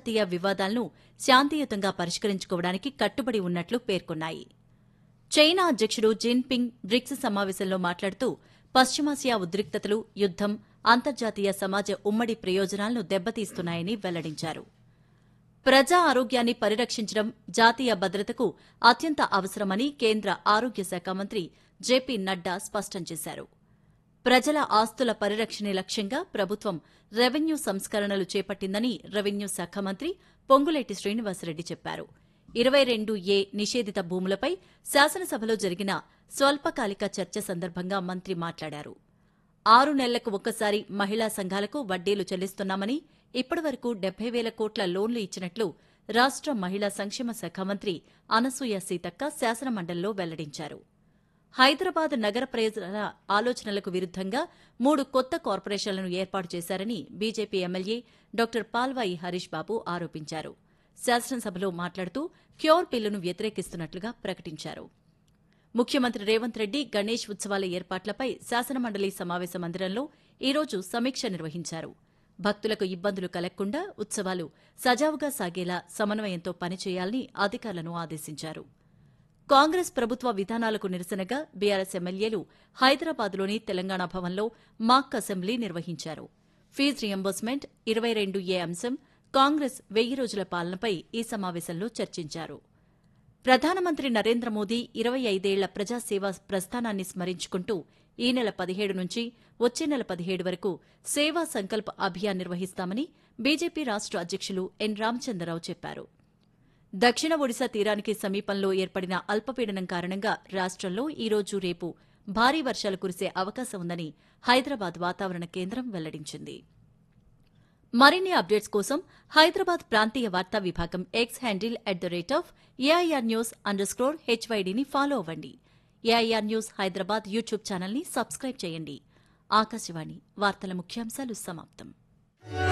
ప్రాంతీయ వివాదాలను శాంతియుతంగా పరిష్కరించుకోవడానికి కట్టుబడి ఉన్నట్లు పేర్కొన్నాయి చైనా అధ్యక్షుడు జిన్పింగ్ బ్రిక్స్ సమావేశంలో మాట్లాడుతూ పశ్చిమాసియా ఉద్రిక్తతలు యుద్దం అంతర్జాతీయ సమాజ ఉమ్మడి ప్రయోజనాలను దెబ్బతీస్తున్నాయని వెల్లడించారు ప్రజా ఆరోగ్యాన్ని పరిరక్షించడం జాతీయ భద్రతకు అత్యంత అవసరమని కేంద్ర ఆరోగ్య శాఖ మంత్రి జేపీ నడ్డా స్పష్టం చేశారు ప్రజల ఆస్తుల పరిరక్షణే లక్ష్యంగా ప్రభుత్వం రెవెన్యూ సంస్కరణలు చేపట్టిందని రెవెన్యూ శాఖ మంత్రి పొంగులేటి శ్రీనివాసరెడ్డి చెప్పారు ఇరవై రెండు ఏ నిషేధిత భూములపై శాసనసభలో జరిగిన స్వల్పకాలిక చర్చ సందర్భంగా మంత్రి మాట్లాడారు ఆరు నెలలకు ఒక్కసారి మహిళా సంఘాలకు వడ్డీలు చెల్లిస్తున్నామని ఇప్పటివరకు డెబ్బై వేల కోట్ల లోన్లు ఇచ్చినట్లు రాష్ట మహిళా సంక్షేమ శాఖ మంత్రి అనసూయ సీతక్క శాసనమండలిలో వెల్లడించారు హైదరాబాద్ నగర ప్రజల ఆలోచనలకు విరుద్దంగా మూడు కొత్త కార్పొరేషన్లను ఏర్పాటు చేశారని BJP MLA doctor Palvai Harish Babu ఆరోపించారు శాసనసభలో మాట్లాడుతూ క్యూర్ బిల్లును వ్యతిరేకిస్తున్నట్లుగా ప్రకటించారు ముఖ్యమంత్రి రేవంత్ రెడ్డి గణేష్ ఉత్సవాల ఏర్పాట్లపై శాసనమండలి సమావేశ మందిరంలో ఈరోజు సమీక్ష నిర్వహించారు భక్తులకు ఇబ్బందులు కలగకుండా ఉత్సవాలు సజావుగా సాగేలా సమన్వయంతో పనిచేయాలని అధికారులను ఆదేశించారు కాంగ్రెస్ ప్రభుత్వ విధానాలకు నిరసనగా బీఆర్ఎస్ ఎమ్మెల్యేలు హైదరాబాద్లోని తెలంగాణ భవన్లో మాక్ అసెంబ్లీ నిర్వహించారు ఫీజు రియంబర్స్మెంట్ ఇరవై రెండు ఏ అంశం కాంగ్రెస్ వెయ్యి రోజుల పాలనపై ఈ సమావేశంలో చర్చించారు ప్రధానమంత్రి నరేంద్ర మోదీ ఇరవై ఐదేళ్ల ప్రజాసేవా ప్రస్థానాన్ని స్మరించుకుంటూ ఈ నెల పదిహేడు నుంచి వచ్చే నెల పదిహేడు వరకు సేవా సంకల్ప్ అభియాన్ నిర్వహిస్తామని బీజేపీ రాష్ట అధ్యక్షులు ఎన్ రామచంద్రరావు చెప్పారు దక్షిణ ఒడిశా తీరానికి సమీపంలో ఏర్పడిన అల్పపీడనం కారణంగా రాష్టంలో ఈ రోజు రేపు భారీ వర్షాలు కురిసే అవకాశం ఉందని హైదరాబాద్ వాతావరణ కేంద్రం వెల్లడించింది మరిన్ని అప్డేట్స్ కోసం హైదరాబాద్ ప్రాంతీయ వార్తా విభాగం X handle at the rate of AIR news underscore హెచ్వైడీని ఫాలో అవ్వండి ఏఐఆర్ న్యూస్ హైదరాబాద్ యూట్యూబ్ ఛానల్ని సబ్స్క్రైబ్ చేయండి ఆకాశవాణి వార్తల ముఖ్యాంశాలు సమాప్తం